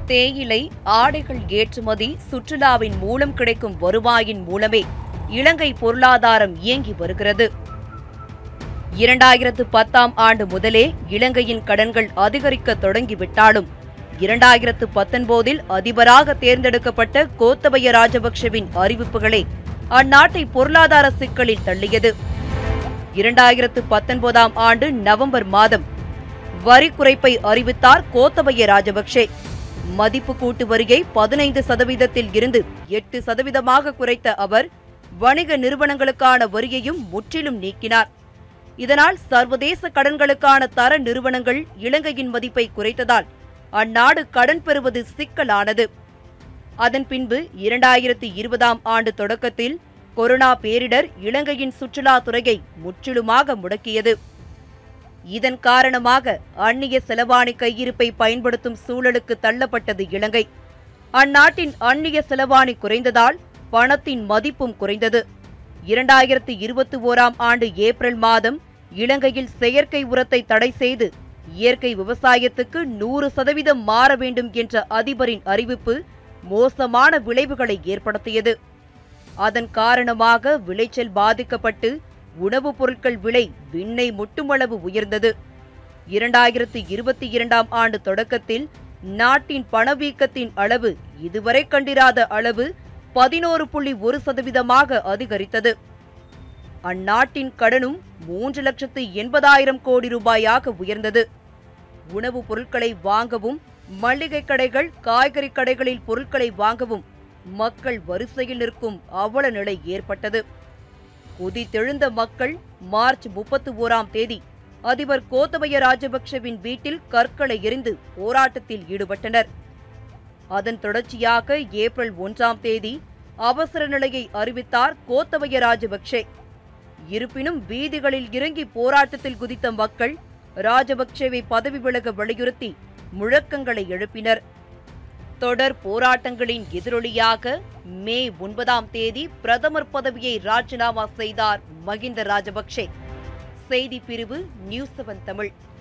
தேயிலை ஆடைகள் ஏற்றுமதி சுற்றுலாவின் மூலம் கிடைக்கும் வருவாயின் மூலமே இலங்கை பொருளாதாரம் இயங்கி வருகிறது இரண்டாயிரத்து பத்தாம் ஆண்டு முதலே இலங்கையின் கடன்கள் அதிகரிக்க தொடங்கிவிட்டாலும் இரண்டாயிரத்து பத்தொன்பதில் அதிபராக தேர்ந்தெடுக்கப்பட்ட கோத்தபய ராஜபக்ஷவின் அறிவிப்புகளே அந்நாட்டை பொருளாதார சிக்கலில் தள்ளியது இரண்டாயிரத்து பத்தொன்பதாம் ஆண்டு நவம்பர் மாதம் வரி குறைப்பை அறிவித்தார் கோத்தபய ராஜபக்ஷே மதிப்பு கூட்டு வரியை பதினைந்து சதவீதத்தில் இருந்து எட்டு சதவீதமாக குறைத்த அவர் வணிக நிறுவனங்களுக்கான வரியையும் முற்றிலும் நீக்கினார் இதனால் சர்வதேச கடன்களுக்கான தர நிறுவனங்கள் இலங்கையின் மதிப்பை குறைத்ததால் அந்நாடு கடன் பெறுவது சிக்கலானது அதன் பின்பு இரண்டாயிரத்தி இருபதாம் ஆண்டு தொடக்கத்தில் கொரோனா பேரிடர் இலங்கையின் சுற்றுலாத் துறையை முற்றிலுமாக முடக்கியது இதன் காரணமாக அந்நிய செலவாணி கையிருப்பை பயன்படுத்தும் சூழலுக்கு தள்ளப்பட்டது இலங்கை அந்நாட்டின் அந்நிய செலவாணி குறைந்ததால் பணத்தின் மதிப்பும் குறைந்தது இரண்டாயிரத்தி இருபத்தி ஓராம் ஆண்டு ஏப்ரல் மாதம் இலங்கையில் செயற்கை உரத்தை தடை செய்து இயற்கை விவசாயத்துக்கு நூறு சதவீதம் மாற வேண்டும் என்ற அதிபரின் அறிவிப்பு மோசமான விளைவுகளை ஏற்படுத்தியது அதன் காரணமாக விளைச்சல் பாதிக்கப்பட்டு உணவுப் பொருட்கள் விலை விண்ணை முட்டுமளவு உயர்ந்தது இரண்டாயிரத்து இருபத்தி இரண்டாம் ஆண்டு தொடக்கத்தில் நாட்டின் பணவீக்கத்தின் அளவு இதுவரை கண்டிராத அளவு பதினோரு புள்ளி ஒரு சதவீதமாக அதிகரித்தது அந்நாட்டின் கடனும் மூன்று லட்சத்து எண்பதாயிரம் கோடி ரூபாயாக உயர்ந்தது உணவுப் பொருட்களை வாங்கவும் மளிகை கடைகள் காய்கறி கடைகளில் பொருட்களை வாங்கவும் மக்கள் வரிசையில் நிற்கும் அவல நிலை ஏற்பட்டது கொதித்தெழுந்த மக்கள் மார்ச் முப்பத்தி ஓராம் தேதி அதிபர் கோத்தபய ராஜபக்ஷவின் வீட்டில் கற்களை எறிந்து போராட்டத்தில் ஈடுபட்டனர் அதன் தொடர்ச்சியாக ஏப்ரல் ஒன்றாம் தேதி அவசர நிலையை அறிவித்தார் கோத்தபய ராஜபக்ஷே இருப்பினும் வீதிகளில் இறங்கி போராட்டத்தில் குதித்த மக்கள் ராஜபக்சேவை பதவி விலக வலியுறுத்தி முழக்கங்களை எழுப்பினர் தொடர் போராட்டங்களின் எதிரொலியாக மே ஒன்பதாம் தேதி பிரதமர் பதவியை ராஜினாமா செய்தார் மகிந்த ராஜபக்ஷே செய்தி பிரிவு நியூஸ் செவன் தமிழ்